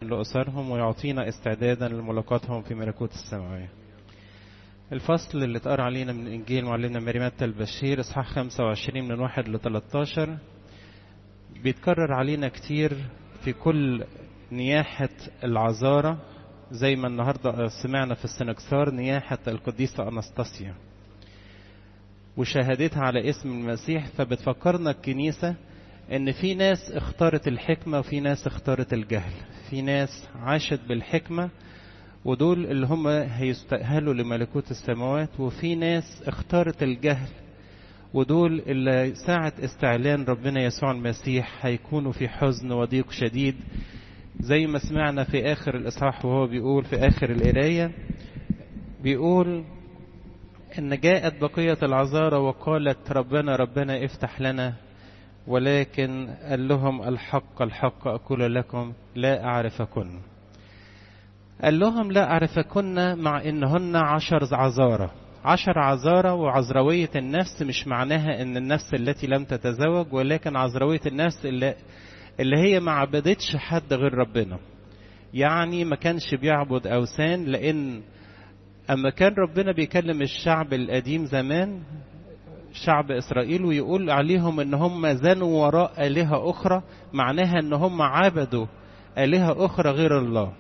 لأسرهم ويعطينا استعدادا لملاقاتهم في ملكوت السماوية الفصل اللي اتقرا علينا من إنجيل معلمنا ماري متى البشير إصحاح 25 من 1 ل 13 بيتكرر علينا كتير في كل نياحة العذارة زي ما النهاردة سمعنا في السنكسار نياحة القديسة أنستاسيا وشهادتها على اسم المسيح فبتفكرنا الكنيسة ان في ناس اختارت الحكمة وفي ناس اختارت الجهل في ناس عاشت بالحكمة ودول اللي هم هيستأهلوا لملكوت السماوات وفي ناس اختارت الجهل ودول اللي ساعة استعلان ربنا يسوع المسيح هيكونوا في حزن وضيق شديد زي ما سمعنا في آخر الإصحاح وهو بيقول في آخر القراية بيقول إن جاءت بقية العذارى وقالت ربنا ربنا افتح لنا ولكن قال لهم الحق الحق أقول لكم لا أعرفكن قال لهم لا أعرفكن مع إنهن عشر عذارى عشر عذارى وعذروية النفس مش معناها إن النفس التي لم تتزوج ولكن عذروية النفس اللي, اللي هي ما عبدتش حد غير ربنا يعني ما كانش بيعبد أوثان لأن أما كان ربنا بيكلم الشعب القديم زمان شعب إسرائيل ويقول عليهم إن هم زنوا وراء آلهة أخرى معناها إن هم عبدوا آلهة أخرى غير الله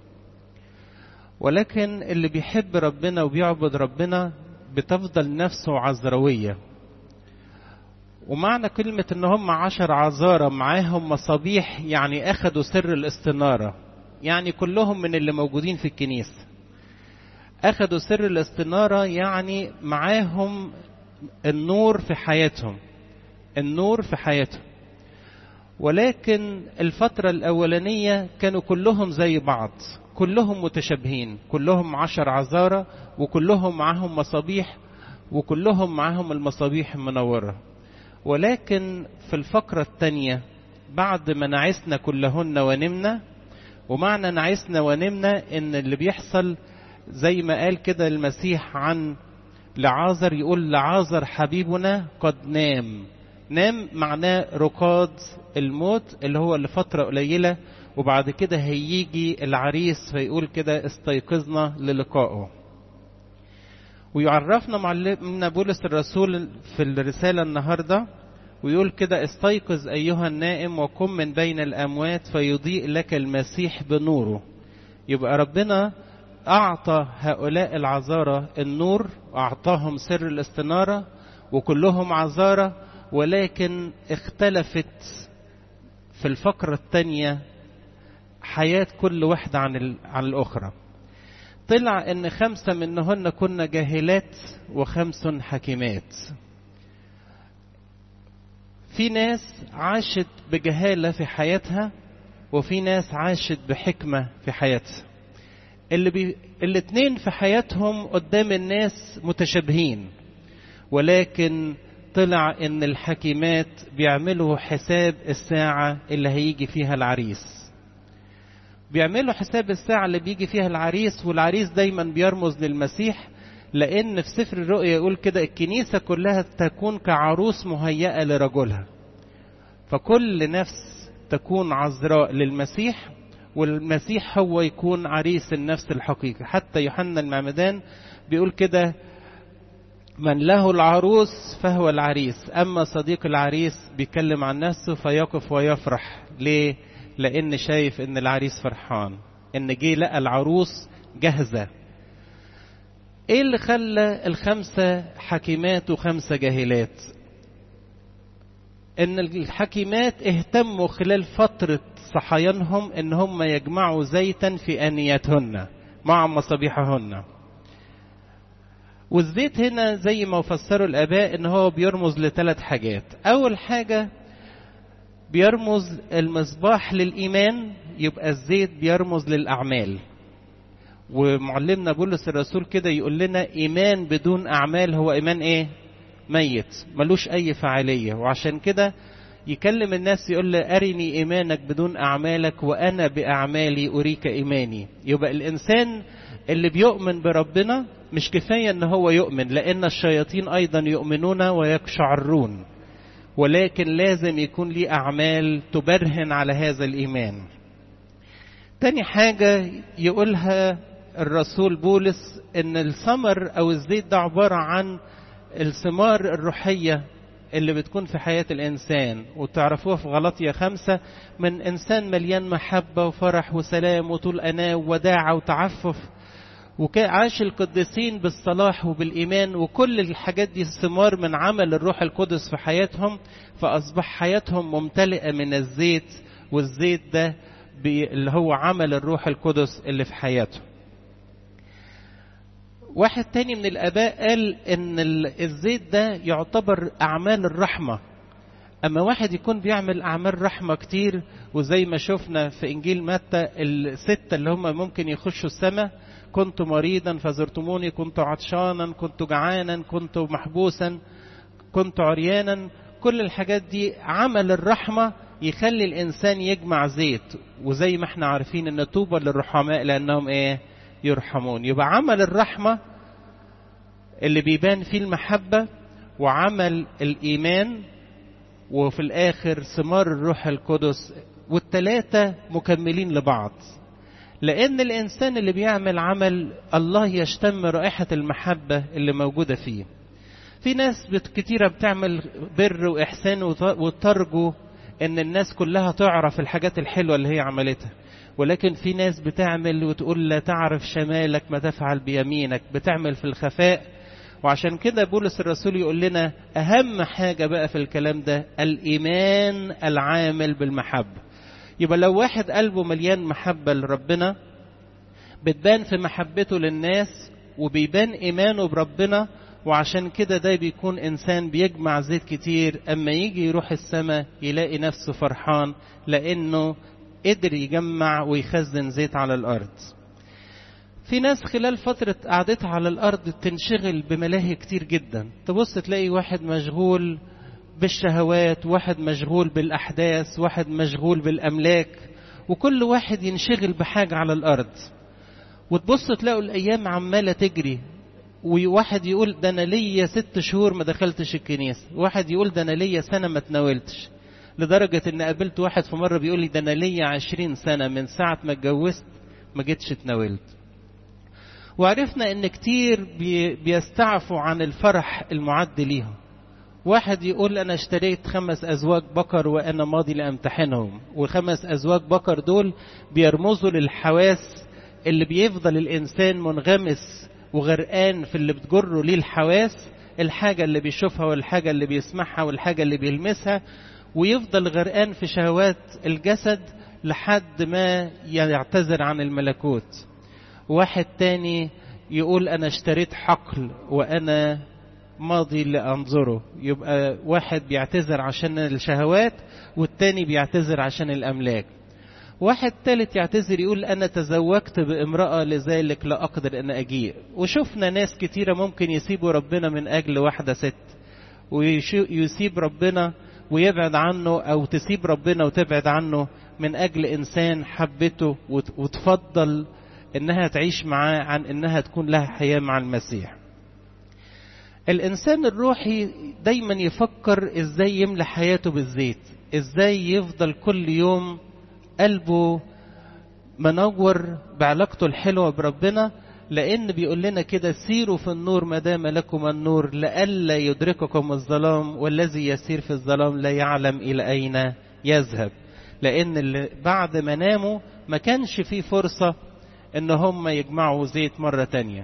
ولكن اللي بيحب ربنا وبيعبد ربنا بتفضل نفسه عذروية ومعنى كلمة إن هم عشر عذارى معاهم مصابيح يعني أخدوا سر الاستنارة يعني كلهم من اللي موجودين في الكنيسة أخدوا سر الاستنارة يعني معاهم النور في حياتهم النور في حياتهم ولكن الفترة الأولانية كانوا كلهم زي بعض كلهم متشابهين كلهم عشر عذارى وكلهم معاهم مصابيح وكلهم معاهم المصابيح المنورة ولكن في الفقرة الثانية بعد ما نعسنا كلهن ونمنا ومعنى نعسنا ونمنا ان اللي بيحصل زي ما قال كده المسيح عن لعازر يقول لعازر حبيبنا قد نام نام معناه رقاد الموت اللي هو لفترة قليلة وبعد كده هيجي العريس فيقول كده استيقظنا للقائه ويعرفنا معلمنا بولس الرسول في الرسالة النهاردة ويقول كده استيقظ أيها النائم وقم من بين الأموات فيضيء لك المسيح بنوره يبقى ربنا أعطى هؤلاء العذارى النور وأعطاهم سر الاستنارة وكلهم عذارى ولكن اختلفت في الفقرة الثانية حياة كل واحدة عن, عن الأخرى طلع ان خمسة منهن كن جاهلات وخمس حكيمات في ناس عاشت بجهالة في حياتها وفي ناس عاشت بحكمة في حياتها اللي بي... الاتنين في حياتهم قدام الناس متشابهين ولكن طلع ان الحكيمات بيعملوا حساب الساعة اللي هيجي فيها العريس بيعملوا حساب الساعة اللي بيجي فيها العريس والعريس دايما بيرمز للمسيح لأن في سفر الرؤيا يقول كده الكنيسة كلها تكون كعروس مهيئة لرجلها فكل نفس تكون عذراء للمسيح والمسيح هو يكون عريس النفس الحقيقي حتى يوحنا المعمدان بيقول كده من له العروس فهو العريس أما صديق العريس بيتكلم عن نفسه فيقف ويفرح ليه لأن شايف إن العريس فرحان إن جه لقى العروس جاهزة إيه اللي خلى الخمسة حكيمات وخمسة جاهلات إن الحكيمات اهتموا خلال فترة صحيانهم إن هم يجمعوا زيتا في أنياتهن مع مصابيحهن والزيت هنا زي ما فسروا الآباء إن هو بيرمز لثلاث حاجات أول حاجة بيرمز المصباح للإيمان يبقى الزيت بيرمز للأعمال ومعلمنا بولس الرسول كده يقول لنا إيمان بدون أعمال هو إيمان إيه؟ ميت ملوش أي فعالية وعشان كده يكلم الناس يقول له أرني إيمانك بدون أعمالك وأنا بأعمالي أريك إيماني يبقى الإنسان اللي بيؤمن بربنا مش كفاية ان هو يؤمن لان الشياطين ايضا يؤمنون ويقشعرون ولكن لازم يكون ليه اعمال تبرهن على هذا الايمان تاني حاجة يقولها الرسول بولس ان الثمر او الزيت ده عبارة عن الثمار الروحية اللي بتكون في حياة الإنسان وتعرفوها في غلطية خمسة من إنسان مليان محبة وفرح وسلام وطول أناة ووداعة وتعفف وعاش القديسين بالصلاح وبالإيمان وكل الحاجات دي ثمار من عمل الروح القدس في حياتهم فأصبح حياتهم ممتلئة من الزيت والزيت ده اللي هو عمل الروح القدس اللي في حياته واحد تاني من الآباء قال إن الزيت ده يعتبر أعمال الرحمة أما واحد يكون بيعمل أعمال رحمة كتير وزي ما شفنا في إنجيل متى الستة اللي هم ممكن يخشوا السماء كنت مريضا فزرتموني كنت عطشانا كنت جعانا كنت محبوسا كنت عريانا كل الحاجات دي عمل الرحمة يخلي الإنسان يجمع زيت وزي ما احنا عارفين إن طوبى للرحماء لأنهم إيه يرحمون يبقى عمل الرحمة اللي بيبان فيه المحبة وعمل الإيمان وفي الآخر ثمار الروح القدس والتلاتة مكملين لبعض لأن الإنسان اللي بيعمل عمل الله يشتم رائحة المحبة اللي موجودة فيه في ناس كتيرة بتعمل بر وإحسان وترجو إن الناس كلها تعرف الحاجات الحلوة اللي هي عملتها ولكن في ناس بتعمل وتقول لا تعرف شمالك ما تفعل بيمينك بتعمل في الخفاء وعشان كده بولس الرسول يقول لنا أهم حاجة بقى في الكلام ده الإيمان العامل بالمحبة يبقى لو واحد قلبه مليان محبة لربنا بتبان في محبته للناس وبيبان إيمانه بربنا وعشان كده ده بيكون إنسان بيجمع زيت كتير أما يجي يروح السماء يلاقي نفسه فرحان لأنه قدر يجمع ويخزن زيت على الأرض في ناس خلال فترة قعدتها على الأرض تنشغل بملاهي كتير جدا تبص تلاقي واحد مشغول بالشهوات واحد مشغول بالأحداث واحد مشغول بالأملاك وكل واحد ينشغل بحاجة على الأرض وتبص تلاقوا الأيام عمالة تجري وواحد يقول ده أنا ليا ست شهور ما دخلتش الكنيسة واحد يقول ده أنا ليا سنة ما تناولتش لدرجة إن قابلت واحد في مرة بيقول لي ده أنا ليا عشرين سنة من ساعة ما اتجوزت ما جيتش اتناولت وعرفنا إن كتير بيستعفوا عن الفرح المعد ليهم واحد يقول أنا اشتريت خمس أزواج بقر وأنا ماضي لأمتحنهم والخمس أزواج بقر دول بيرمزوا للحواس اللي بيفضل الإنسان منغمس وغرقان في اللي بتجره ليه الحواس الحاجة اللي بيشوفها والحاجة اللي بيسمعها والحاجة اللي بيلمسها ويفضل غرقان في شهوات الجسد لحد ما يعتذر عن الملكوت واحد تاني يقول أنا اشتريت حقل وأنا ماضي لأنظره يبقى واحد بيعتذر عشان الشهوات والتاني بيعتذر عشان الأملاك واحد تالت يعتذر يقول أنا تزوجت بامرأة لذلك لا أقدر أن أجيء وشفنا ناس كتيرة ممكن يسيبوا ربنا من أجل واحدة ست ويسيب ربنا ويبعد عنه أو تسيب ربنا وتبعد عنه من أجل إنسان حبته وتفضل إنها تعيش معاه عن إنها تكون لها حياة مع المسيح الإنسان الروحي دايما يفكر إزاي يملى حياته بالزيت إزاي يفضل كل يوم قلبه منور بعلاقته الحلوة بربنا لأن بيقول لنا كده سيروا في النور ما دام لكم النور لئلا يدرككم الظلام والذي يسير في الظلام لا يعلم إلى أين يذهب لأن اللي بعد ما ناموا ما كانش فيه فرصة إن هم يجمعوا زيت مرة تانية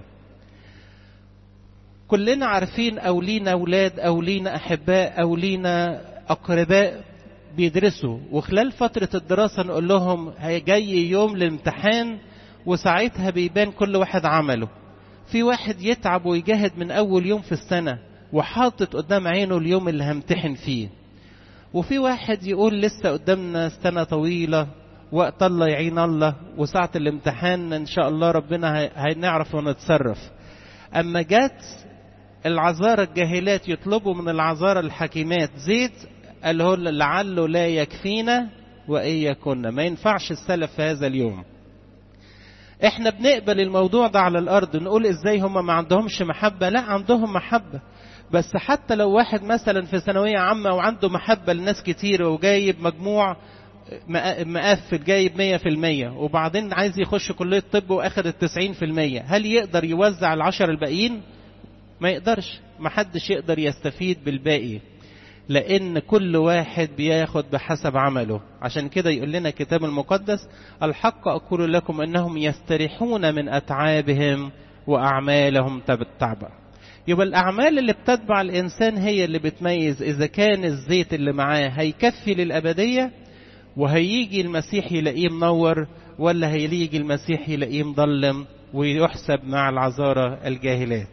كلنا عارفين أو لينا أولاد أو لينا أحباء أو لينا أقرباء بيدرسوا وخلال فترة الدراسة نقول لهم جاي يوم الامتحان وساعتها بيبان كل واحد عمله في واحد يتعب ويجاهد من أول يوم في السنة وحاطط قدام عينه اليوم اللي همتحن فيه وفي واحد يقول لسه قدامنا سنة طويلة وقت الله يعين الله وساعة الامتحان إن شاء الله ربنا هنعرف ونتصرف أما جات العذارى الجاهلات يطلبوا من العذارى الحكيمات زيت قال له لعله لا يكفينا وإن يكن ما ينفعش السلف في هذا اليوم احنا بنقبل الموضوع ده على الارض نقول ازاي هم ما عندهمش محبة لا عندهم محبة بس حتى لو واحد مثلا في ثانوية عامة وعنده محبة لناس كتير وجايب مجموع مقفل جايب مية في المية وبعدين عايز يخش كلية طب واخد التسعين في المية هل يقدر يوزع العشر الباقيين ما يقدرش محدش يقدر يستفيد بالباقي لان كل واحد بياخد بحسب عمله عشان كده يقول لنا الكتاب المقدس الحق اقول لكم انهم يستريحون من اتعابهم واعمالهم تتبع يبقى الاعمال اللي بتتبع الانسان هي اللي بتميز اذا كان الزيت اللي معاه هيكفي للابديه وهيجي المسيح يلاقيه منور ولا هيجي المسيح يلاقيه مظلم ويحسب مع العذارى الجاهلات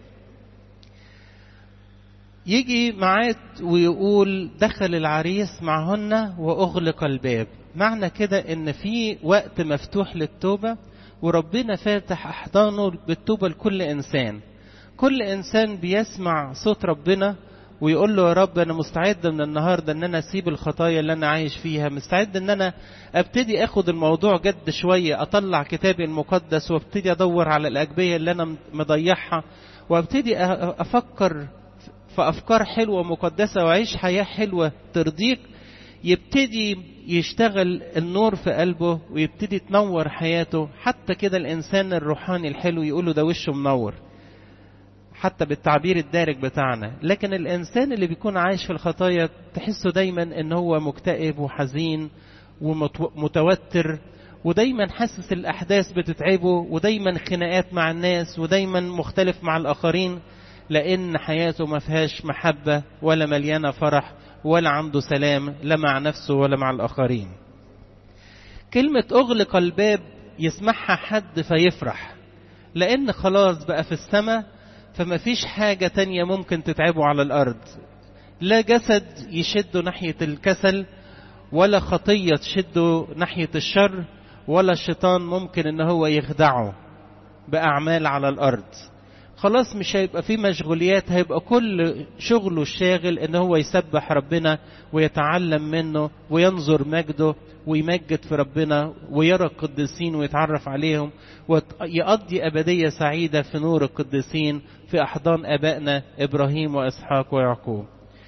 يجي معاه ويقول دخل العريس معهن واغلق الباب معنى كده ان في وقت مفتوح للتوبه وربنا فاتح احضانه بالتوبه لكل انسان كل انسان بيسمع صوت ربنا ويقول له يا رب انا مستعد من النهارده ان انا اسيب الخطايا اللي انا عايش فيها مستعد ان انا ابتدي اخد الموضوع جد شويه اطلع كتابي المقدس وابتدي ادور على الاجبيه اللي انا مضيعها وابتدي افكر في افكار حلوه مقدسه واعيش حياه حلوه ترضيك يبتدي يشتغل النور في قلبه ويبتدي تنور حياته حتى كده الانسان الروحاني الحلو يقوله ده وشه منور حتى بالتعبير الدارج بتاعنا لكن الانسان اللي بيكون عايش في الخطايا تحسه دايما ان هو مكتئب وحزين ومتوتر ودايما حاسس الاحداث بتتعبه ودايما خناقات مع الناس ودايما مختلف مع الاخرين لان حياته ما فيهاش محبه ولا مليانه فرح ولا عنده سلام لا مع نفسه ولا مع الاخرين كلمه اغلق الباب يسمعها حد فيفرح لان خلاص بقى في السماء فما فيش حاجة تانية ممكن تتعبه على الأرض لا جسد يشده ناحية الكسل ولا خطية تشده ناحية الشر ولا الشيطان ممكن ان هو يخدعه بأعمال على الأرض خلاص مش هيبقى في مشغوليات هيبقى كل شغله الشاغل ان هو يسبح ربنا ويتعلم منه وينظر مجده ويمجد في ربنا ويرى القديسين ويتعرف عليهم ويقضي أبدية سعيدة في نور القديسين في أحضان أبائنا إبراهيم وإسحاق ويعقوب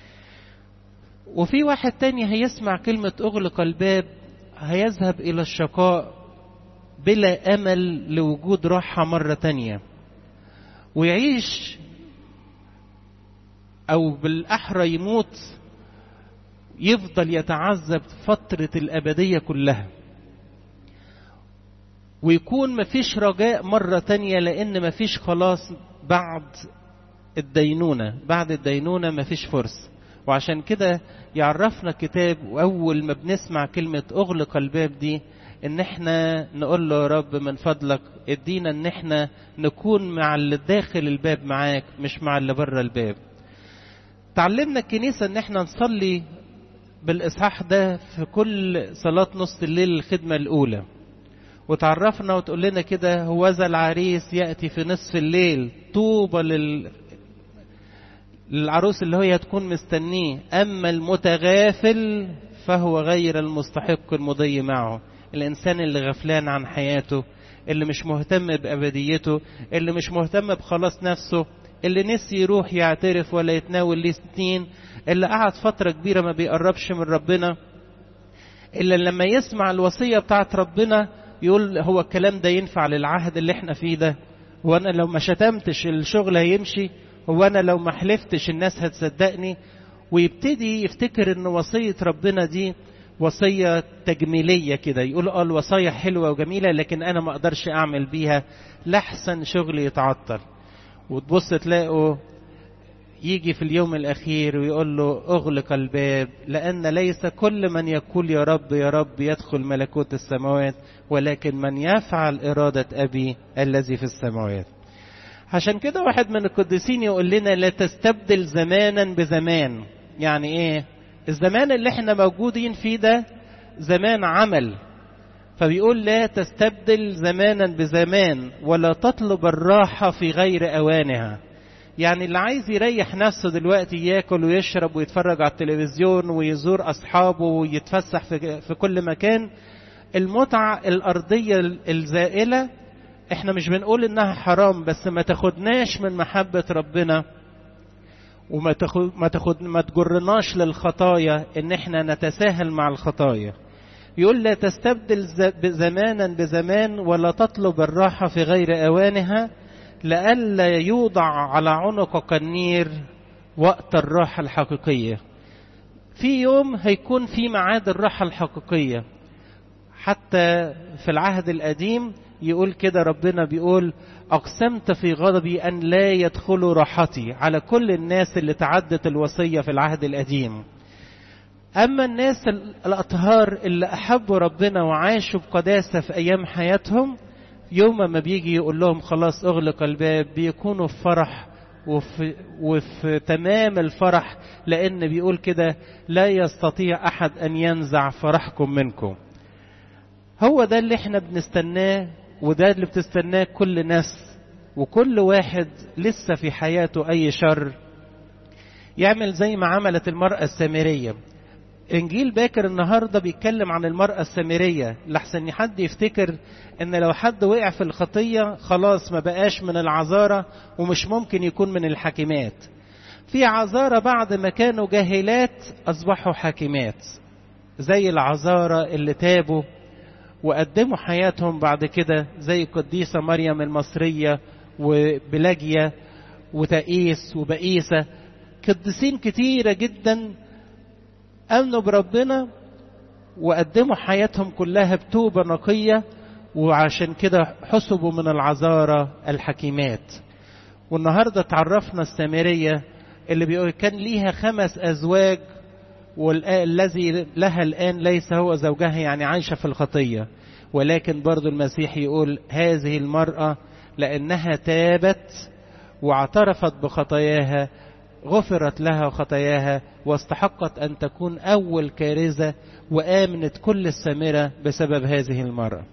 وفي واحد تاني هيسمع كلمة أغلق الباب هيذهب إلى الشقاء بلا أمل لوجود راحة مرة تانية ويعيش أو بالأحرى يموت يفضل يتعذب فترة الأبدية كلها ويكون مفيش رجاء مرة تانية لأن مفيش خلاص بعد الدينونة بعد الدينونة مفيش فرصة وعشان كده يعرفنا الكتاب وأول ما بنسمع كلمة أغلق الباب دي إن إحنا نقول له يا رب من فضلك ادينا إن إحنا نكون مع اللي داخل الباب معاك مش مع اللي بره الباب تعلمنا الكنيسة إن إحنا نصلي بالإصحاح ده في كل صلاة نص الليل الخدمة الأولى وتعرفنا وتقول لنا كده هو ذا العريس يأتي في نصف الليل طوبى لل... للعروس اللي هي تكون مستنيه أما المتغافل فهو غير المستحق المضي معه الإنسان اللي غفلان عن حياته اللي مش مهتم بأبديته اللي مش مهتم بخلاص نفسه اللي نسي يروح يعترف ولا يتناول ليه سنين اللي قعد فترة كبيرة ما بيقربش من ربنا إلا لما يسمع الوصية بتاعت ربنا يقول هو الكلام ده ينفع للعهد اللي احنا فيه ده وانا لو ما شتمتش الشغل هيمشي هو انا لو ما حلفتش الناس هتصدقني ويبتدي يفتكر ان وصية ربنا دي وصية تجميلية كده يقول اه الوصايا حلوة وجميلة لكن انا ما اقدرش اعمل بيها لحسن شغلي يتعطل وتبص تلاقوا يجي في اليوم الأخير ويقول له أغلق الباب لأن ليس كل من يقول يا رب يا رب يدخل ملكوت السماوات ولكن من يفعل إرادة أبي الذي في السماوات عشان كده واحد من القديسين يقول لنا لا تستبدل زمانا بزمان يعني ايه الزمان اللي احنا موجودين فيه ده زمان عمل فبيقول لا تستبدل زمانا بزمان ولا تطلب الراحة في غير أوانها يعني اللي عايز يريح نفسه دلوقتي ياكل ويشرب ويتفرج على التلفزيون ويزور أصحابه ويتفسح في, في كل مكان المتعة الأرضية الزائلة احنا مش بنقول انها حرام بس ما تاخدناش من محبة ربنا وما تاخد ما تاخد ما تجرناش للخطايا ان احنا نتساهل مع الخطايا يقول لا تستبدل زمانا بزمان ولا تطلب الراحة في غير أوانها لئلا يوضع على عنقك النير وقت الراحة الحقيقية في يوم هيكون في ميعاد الراحة الحقيقية حتى في العهد القديم يقول كده ربنا بيقول أقسمت في غضبي أن لا يدخلوا راحتي على كل الناس اللي تعدت الوصية في العهد القديم أما الناس الأطهار اللي أحبوا ربنا وعاشوا بقداسة في أيام حياتهم يوم ما بيجي يقول لهم خلاص أغلق الباب بيكونوا في فرح وفي, وفي تمام الفرح لأن بيقول كده لا يستطيع أحد أن ينزع فرحكم منكم هو ده اللي احنا بنستناه وده اللي بتستناه كل ناس وكل واحد لسه في حياته أي شر يعمل زي ما عملت المرأة السامرية انجيل باكر النهارده بيتكلم عن المراه السامريه لحسن حد يفتكر ان لو حد وقع في الخطيه خلاص ما بقاش من العذاره ومش ممكن يكون من الحاكمات في عذاره بعد ما كانوا جاهلات اصبحوا حاكمات زي العذاره اللي تابوا وقدموا حياتهم بعد كده زي القديسه مريم المصريه وبلاجيا وتقيس وبقيسه قديسين كتيره جدا امنوا بربنا وقدموا حياتهم كلها بتوبه نقيه وعشان كده حسبوا من العذارى الحكيمات والنهارده تعرفنا السامريه اللي بيقول كان ليها خمس ازواج والذي لها الان ليس هو زوجها يعني عايشه في الخطيه ولكن برضو المسيح يقول هذه المراه لانها تابت واعترفت بخطاياها غفرت لها خطاياها واستحقت أن تكون أول كارثة وآمنت كل السامرة بسبب هذه المرأة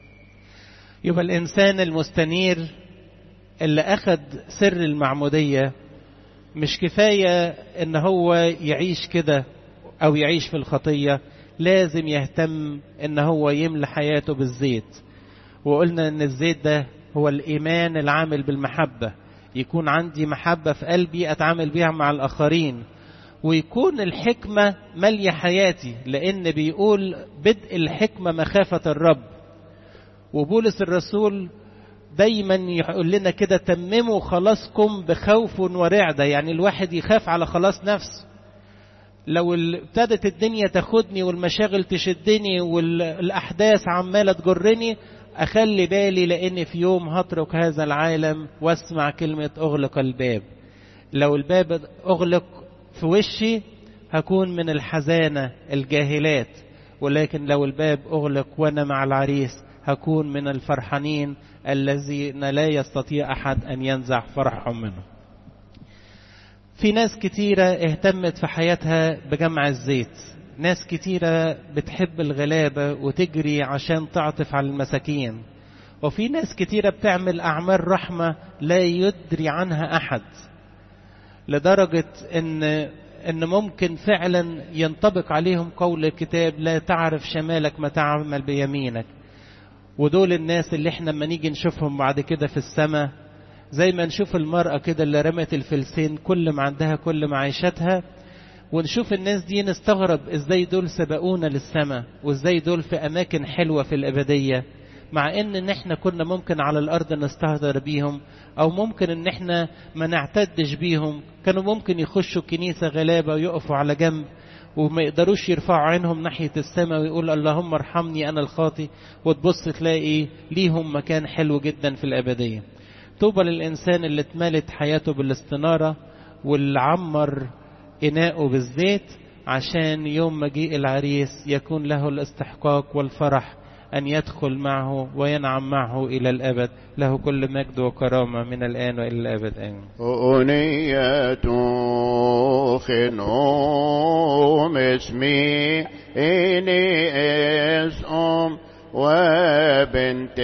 يبقى الإنسان المستنير اللي أخذ سر المعمودية مش كفاية إن هو يعيش كده أو يعيش في الخطية لازم يهتم إن هو يملى حياته بالزيت وقلنا إن الزيت ده هو الإيمان العامل بالمحبة يكون عندي محبة في قلبي أتعامل بيها مع الآخرين ويكون الحكمة مالية حياتي لأن بيقول بدء الحكمة مخافة الرب وبولس الرسول دايما يقول لنا كده تمموا خلاصكم بخوف ورعدة يعني الواحد يخاف على خلاص نفسه لو ابتدت الدنيا تاخدني والمشاغل تشدني والأحداث عمالة تجرني أخلي بالي لأن في يوم هترك هذا العالم واسمع كلمة أغلق الباب لو الباب أغلق في وشي هكون من الحزانة الجاهلات ولكن لو الباب أغلق وأنا مع العريس هكون من الفرحانين الذين لا يستطيع أحد أن ينزع فرحهم منه في ناس كتيرة اهتمت في حياتها بجمع الزيت ناس كتيرة بتحب الغلابة وتجري عشان تعطف على المساكين وفي ناس كتيرة بتعمل أعمال رحمة لا يدري عنها أحد لدرجة إن إن ممكن فعلا ينطبق عليهم قول الكتاب لا تعرف شمالك ما تعمل بيمينك ودول الناس اللي احنا لما نيجي نشوفهم بعد كده في السماء زي ما نشوف المرأة كده اللي رمت الفلسين كل ما عندها كل معيشتها ونشوف الناس دي نستغرب ازاي دول سبقونا للسماء وازاي دول في اماكن حلوة في الابدية مع ان ان احنا كنا ممكن على الارض نستهتر بيهم او ممكن ان احنا ما نعتدش بيهم كانوا ممكن يخشوا كنيسة غلابة ويقفوا على جنب وما يقدروش يرفعوا عينهم ناحية السماء ويقول اللهم ارحمني انا الخاطي وتبص تلاقي ليهم مكان حلو جدا في الابدية طوبى للانسان اللي اتملت حياته بالاستنارة واللي عمر إناءه بالزيت عشان يوم مجيء العريس يكون له الاستحقاق والفرح أن يدخل معه وينعم معه إلى الأبد له كل مجد وكرامة من الآن وإلى الأبد آمين أنية خنوم اسمي إني اسم وبنت